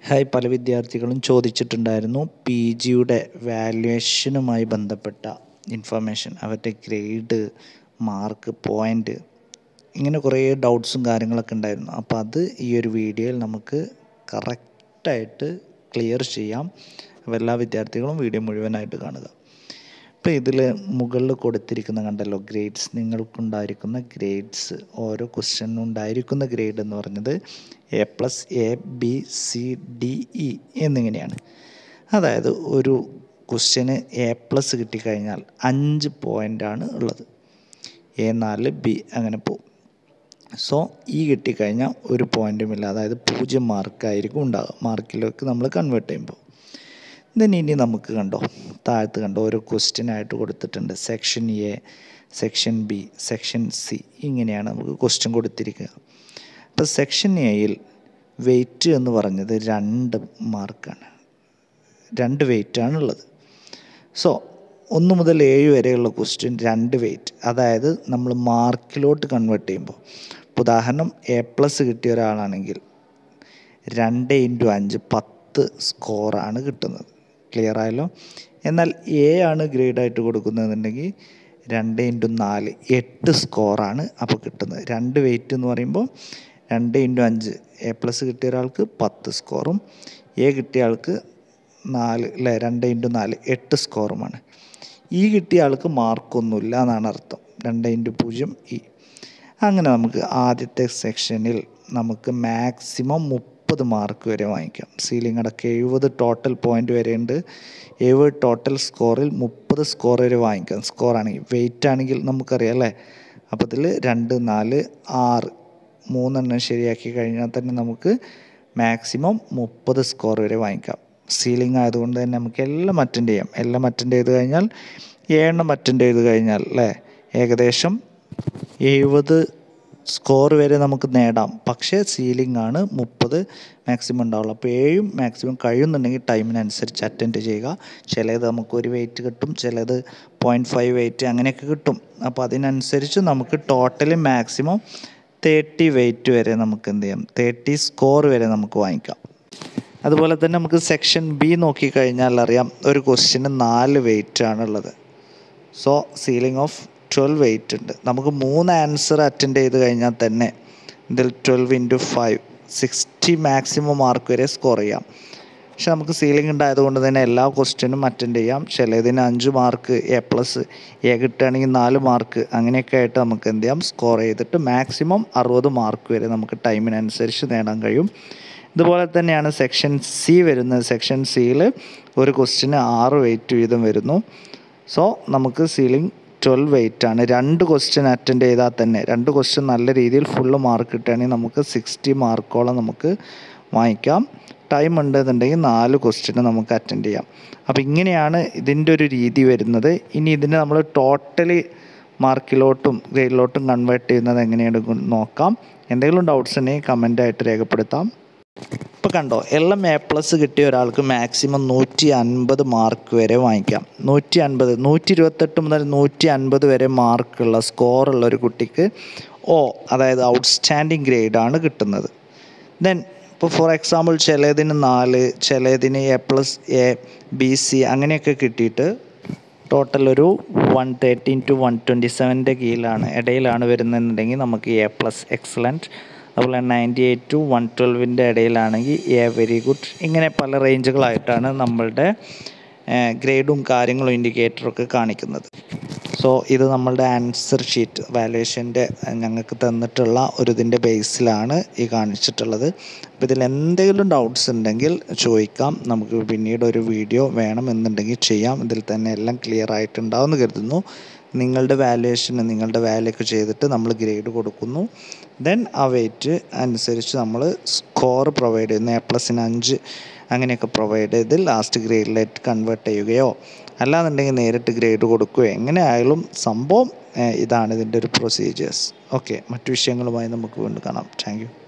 hi പല വിദ്യാർത്ഥികളും ചോദിച്ചിട്ടുണ്ടായിരുന്നു പി ജിയുടെ വാല്യുവേഷനുമായി ബന്ധപ്പെട്ട ഇൻഫർമേഷൻ അവരുടെ ഗ്രേഡ് മാർക്ക് പോയിൻ്റ് ഇങ്ങനെ കുറേ ഡൗട്ട്സും കാര്യങ്ങളൊക്കെ ഉണ്ടായിരുന്നു അപ്പോൾ അത് ഈ ഒരു വീഡിയോയിൽ നമുക്ക് കറക്റ്റായിട്ട് ക്ലിയർ ചെയ്യാം അപ്പോൾ എല്ലാ വിദ്യാർത്ഥികളും വീഡിയോ മുഴുവനായിട്ട് കാണുക ഇപ്പോൾ ഇതിൽ മുകളിൽ കൊടുത്തിരിക്കുന്ന കണ്ടല്ലോ ഗ്രേഡ്സ് നിങ്ങൾക്കുണ്ടായിരിക്കുന്ന ഗ്രേഡ്സ് ഓരോ ക്വസ്റ്റ്യനും ഉണ്ടായിരിക്കുന്ന ഗ്രേഡ് എന്ന് പറഞ്ഞത് A plus A B C D E എന്നിങ്ങനെയാണ് അതായത് ഒരു ക്വസ്റ്റ്യന് എ പ്ലസ് കിട്ടിക്കഴിഞ്ഞാൽ അഞ്ച് പോയിൻ്റാണ് ഉള്ളത് എ നാല് ബി അങ്ങനെ പോകും സോ ഈ കിട്ടിക്കഴിഞ്ഞാൽ ഒരു പോയിൻറ്റുമില്ല അതായത് പൂജ്യം മാർക്കായിരിക്കും ഉണ്ടാകുക മാർക്കിലേക്ക് നമ്മൾ കൺവേർട്ട് ചെയ്യുമ്പോൾ ദെൻ ഇനി നമുക്ക് കണ്ടോ താഴത്ത് കണ്ടോ ഓരോ ക്വസ്റ്റ്യൻ ആയിട്ട് കൊടുത്തിട്ടുണ്ട് section A section B section C ഇങ്ങനെയാണ് നമുക്ക് ക്വസ്റ്റ്യൻ കൊടുത്തിരിക്കുക അപ്പോൾ സെക്ഷൻ എയിൽ വെയിറ്റ് എന്ന് പറഞ്ഞത് രണ്ട് മാർക്കാണ് രണ്ട് വെയിറ്റാണ് ഉള്ളത് സോ ഒന്ന് മുതൽ ഏഴ് വരെയുള്ള ക്വസ്റ്റ്യൻ രണ്ട് വെയിറ്റ് അതായത് നമ്മൾ മാർക്കിലോട്ട് കൺവേർട്ട് ചെയ്യുമ്പോൾ ഇപ്പോൾ ഉദാഹരണം എ പ്ലസ് കിട്ടിയ ഒരാളാണെങ്കിൽ രണ്ട് ഇൻറ്റു അഞ്ച് പത്ത് സ്കോറാണ് കിട്ടുന്നത് ക്ലിയർ ആയല്ലോ എന്നാൽ എ ആണ് ഗ്രേഡായിട്ട് കൊടുക്കുന്നതെന്നുണ്ടെങ്കിൽ രണ്ട് ഇൻറ്റു നാല് എട്ട് സ്കോറാണ് അപ്പോൾ കിട്ടുന്നത് രണ്ട് വെയിറ്റ് എന്ന് പറയുമ്പോൾ രണ്ട് ഇൻറ്റു അഞ്ച് എ പ്ലസ് കിട്ടിയ ഒരാൾക്ക് പത്ത് സ്കോറും എ കിട്ടിയ ആൾക്ക് നാല് അല്ലേ രണ്ട് ഇൻറ്റു നാല് എട്ട് സ്കോറുമാണ് ഈ കിട്ടിയ ആൾക്ക് മാർക്കൊന്നുമില്ല എന്നാണ് അർത്ഥം രണ്ട് ഇൻറ്റു പൂജ്യം ഇ അങ്ങനെ നമുക്ക് ആദ്യത്തെ സെക്ഷനിൽ നമുക്ക് മാക്സിമം മുപ്പത് മാർക്ക് വരെ വാങ്ങിക്കാം സീലിംഗ് അടക്കം എഴുപത് ടോട്ടൽ പോയിൻ്റ് വരെ ഉണ്ട് എഴുപത് ടോട്ടൽ സ്കോറിൽ മുപ്പത് സ്കോർ വരെ വാങ്ങിക്കാം സ്കോർ ആണെങ്കിൽ വെയിറ്റ് ആണെങ്കിൽ നമുക്കറിയാം അല്ലേ അപ്പോൾ ഇതിൽ രണ്ട് നാല് ആറ് മൂന്നെണ്ണം ശരിയാക്കി കഴിഞ്ഞാൽ തന്നെ നമുക്ക് മാക്സിമം മുപ്പത് സ്കോർ വരെ വാങ്ങിക്കാം സീലിംഗ് ആയതുകൊണ്ട് തന്നെ നമുക്ക് എല്ലാം അറ്റൻഡ് ചെയ്യാം എല്ലാം അറ്റൻഡ് ചെയ്ത് കഴിഞ്ഞാൽ ഏഴെണ്ണം അറ്റൻഡ് ചെയ്ത് കഴിഞ്ഞാൽ അല്ലേ ഏകദേശം എഴുപത് സ്കോർ വരെ നമുക്ക് നേടാം പക്ഷേ സീലിംഗ് ആണ് മുപ്പത് മാക്സിമം ഉണ്ടാവുള്ളൂ അപ്പോൾ ഏഴും മാക്സിമം കഴിയുന്നുണ്ടെങ്കിൽ ടൈമിനനുസരിച്ച് അറ്റൻഡ് ചെയ്യുക ചിലത് നമുക്ക് ഒരു വെയിറ്റ് കിട്ടും ചിലത് പോയിൻറ്റ് ഫൈവ് വെയിറ്റ് അങ്ങനെയൊക്കെ കിട്ടും അപ്പോൾ അതിനനുസരിച്ച് നമുക്ക് ടോട്ടലി മാക്സിമം തേർട്ടി വെയിറ്റ് വരെ നമുക്ക് എന്ത് ചെയ്യാം തേർട്ടി സ്കോർ വരെ നമുക്ക് വാങ്ങിക്കാം അതുപോലെ തന്നെ നമുക്ക് സെക്ഷൻ ബി നോക്കിക്കഴിഞ്ഞാൽ അറിയാം ഒരു ക്വസ്റ്റ്യന് നാല് വെയിറ്റ് ആണുള്ളത് so ceiling of twelve weight ഉണ്ട് നമുക്ക് മൂന്ന് ആൻസർ അറ്റൻഡ് ചെയ്ത് കഴിഞ്ഞാൽ തന്നെ ഇതിൽ twelve into five sixty maximum mark വരെ സ്കോർ ചെയ്യാം പക്ഷെ നമുക്ക് സീലിംഗ് ഉണ്ടായതുകൊണ്ട് തന്നെ എല്ലാ ക്വസ്റ്റ്യനും അറ്റൻഡ് ചെയ്യാം ചിലതിന് അഞ്ച് മാർക്ക് എ പ്ലസ് എ കിട്ടുകയാണെങ്കിൽ നാല് മാർക്ക് അങ്ങനെയൊക്കെ ആയിട്ട് നമുക്ക് എന്ത് ചെയ്യാം സ്കോർ ചെയ്തിട്ട് മാക്സിമം അറുപത് മാർക്ക് വരെ നമുക്ക് ടൈമിനനുസരിച്ച് നേടാൻ കഴിയും ഇതുപോലെ തന്നെയാണ് സെക്ഷൻ സി വരുന്നത് സെക്ഷൻ സിയിൽ ഒരു ക്വസ്റ്റ്യന് ആറ് വെയിറ്റ് വീതം വരുന്നു സോ നമുക്ക് സീലിംഗ് ട്വൽവ് വെയിറ്റ് ആണ് രണ്ട് ക്വസ്റ്റ്യൻ അറ്റൻഡ് ചെയ്താൽ തന്നെ രണ്ട് ക്വസ്റ്റ്യൻ നല്ല രീതിയിൽ ഫുള്ള് മാർക്ക് കിട്ടുകയാണെങ്കിൽ നമുക്ക് സിക്സ്റ്റി മാർക്കോളം നമുക്ക് വാങ്ങിക്കാം ടൈം ഉണ്ടെന്നുണ്ടെങ്കിൽ നാല് ക്വസ്റ്റ്യന് നമുക്ക് അറ്റൻഡ് ചെയ്യാം അപ്പോൾ ഇങ്ങനെയാണ് ഇതിൻ്റെ ഒരു രീതി വരുന്നത് ഇനി ഇതിനെ നമ്മൾ ടോട്ടലി മാർക്കിലോട്ടും ഗ്രേഡിലോട്ടും കൺവേർട്ട് ചെയ്യുന്നത് എങ്ങനെയാണ് നോക്കാം എന്തെങ്കിലും ഡൗട്ട്സ് ഉണ്ടെങ്കിൽ കമൻ്റായിട്ട് രേഖപ്പെടുത്താം ഇപ്പോൾ കണ്ടോ എല്ലാം എ പ്ലസ് കിട്ടിയ ഒരാൾക്ക് മാക്സിമം നൂറ്റി അൻപത് മാർക്ക് വരെ വാങ്ങിക്കാം നൂറ്റി അൻപത് നൂറ്റി ഇരുപത്തെട്ട് മുതൽ നൂറ്റി അൻപത് വരെ മാർക്കുള്ള സ്കോറുള്ള ഒരു കുട്ടിക്ക് ഓ അതായത് ഔട്ട്സ്റ്റാൻഡിങ് ഗ്രേഡാണ് കിട്ടുന്നത് ദെൻ ഇപ്പോൾ ഫോർ എക്സാമ്പിൾ ചിലതിന് നാല് ചിലതിന് A plus A B C അങ്ങനെയൊക്കെ കിട്ടിയിട്ട് ടോട്ടൽ ഒരു one thirteen to one twenty സെവൻ്റെ കീഴിലാണ് ഇടയിലാണ് വരുന്നതെന്നുണ്ടെങ്കിൽ നമുക്ക് എ പ്ലസ് എക്സലൻറ്റ് അതുപോലെ നയൻറ്റി എയ്റ്റ് ടു വൺ ട്വൽവിൻ്റെ ഇടയിലാണെങ്കിൽ എ വെരി ഗുഡ് ഇങ്ങനെ പല റേഞ്ചുകളായിട്ടാണ് നമ്മളുടെ ഗ്രേഡും കാര്യങ്ങളും ഇൻഡിക്കേറ്ററൊക്കെ കാണിക്കുന്നത് സോ ഇത് നമ്മളുടെ ആൻസർ ഷീറ്റ് വാലുവേഷൻ്റെ ഞങ്ങൾക്ക് തന്നിട്ടുള്ള ഒരു ഇതിൻ്റെ ബേസിലാണ് ഈ കാണിച്ചിട്ടുള്ളത് അപ്പോൾ ഇതിൽ എന്തെങ്കിലും ഡൗട്ട്സ് ഉണ്ടെങ്കിൽ ചോദിക്കാം നമുക്ക് പിന്നീട് ഒരു വീഡിയോ വേണമെന്നുണ്ടെങ്കിൽ ചെയ്യാം ഇതിൽ തന്നെ എല്ലാം ക്ലിയർ ആയിട്ടുണ്ടാവുമെന്ന് കരുതുന്നു നിങ്ങളുടെ വാലുവേഷൻ നിങ്ങളുടെ വാല്യൊക്കെ ചെയ്തിട്ട് നമ്മൾ ഗ്രേഡ് കൊടുക്കുന്നു ദെൻ ആ വെയിറ്റ് അനുസരിച്ച് നമ്മൾ സ്കോർ പ്രൊവൈഡ് ചെയ്യുന്നു എ പ്ലസിന് അഞ്ച് അങ്ങനെയൊക്കെ പ്രൊവൈഡ് ചെയ്ത് ലാസ്റ്റ് ഗ്രേഡിലേക്ക് കൺവേർട്ട് ചെയ്യുകയോ അല്ലാന്നുണ്ടെങ്കിൽ നേരിട്ട് ഗ്രേഡ് കൊടുക്കുകയോ എങ്ങനെ ആയാലും സംഭവം ഇതാണ് ഇതിൻ്റെ ഒരു പ്രൊസീജിയേഴ്സ് ഓക്കെ മറ്റു വിഷയങ്ങളുമായി നമുക്ക് വീണ്ടും കാണാം താങ്ക്